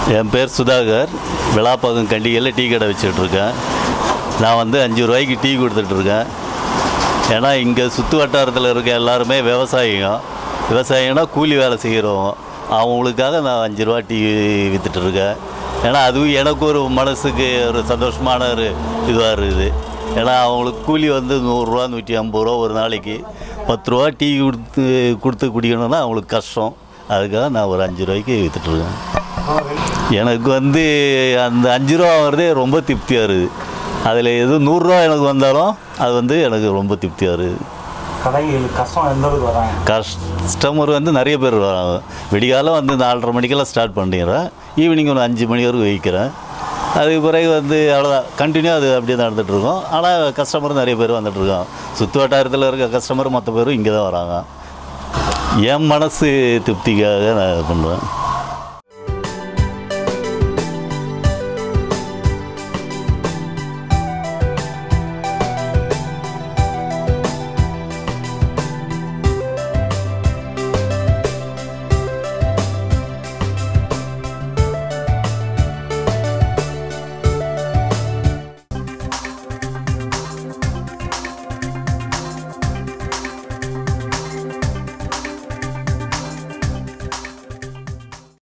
என் பேர் சுதாகர் விழாப்பாக்கம் கண்டிகையில் டீ கடை வச்சுட்ருக்கேன் நான் வந்து அஞ்சு ரூபாய்க்கு டீ கொடுத்துட்ருக்கேன் ஏன்னா இங்கே சுற்று வட்டாரத்தில் இருக்க எல்லாருமே விவசாயிங்க விவசாயிங்கன்னா கூலி வேலை செய்கிறவங்க அவங்களுக்காக நான் அஞ்சு ரூபா டீ விற்றுட்ருக்கேன் ஏன்னா அதுவும் எனக்கு ஒரு மனசுக்கு ஒரு சந்தோஷமான ஒரு இதுவாக இருக்குது ஏன்னா அவங்களுக்கு கூலி வந்து நூறுரூவா நூற்றி ஐம்பது ரூபா ஒரு நாளைக்கு பத்து ரூபா டீ கொடுத்து கொடுத்து குடிக்கணும்னா அவங்களுக்கு கஷ்டம் அதுக்காக நான் ஒரு அஞ்சு ரூபாய்க்கு விற்றுட்ருக்கேன் எனக்கு வந்து அந்த அஞ்சு ரூபா வரதே ரொம்ப திருப்தியாக இருக்குது அதில் எது நூறுரூவா எனக்கு வந்தாலும் அது வந்து எனக்கு ரொம்ப திருப்தியாக இருக்குது கடைகளுக்கு கஷ்டம் எந்த அளவுக்கு வராங்க கஸ்டமர் வந்து நிறைய பேர் வராங்க விடிகாலம் வந்து நாலரை மணிக்கெல்லாம் ஸ்டார்ட் பண்ணிடுறேன் ஈவினிங் ஒரு அஞ்சு மணி வரைக்கும் வைக்கிறேன் அதுக்கு பிறகு வந்து அவ்வளோதான் கண்டினியூ அது அப்படியே நடந்துகிட்ருக்கோம் ஆனால் கஸ்டமர் நிறைய பேர் வந்துட்டுருக்கோம் சுற்று வட்டாரத்தில் இருக்க கஸ்டமர் மற்ற பேரும் இங்கே தான் வராங்க என் மனசு திருப்திக்காக நான் இது பண்ணுவேன்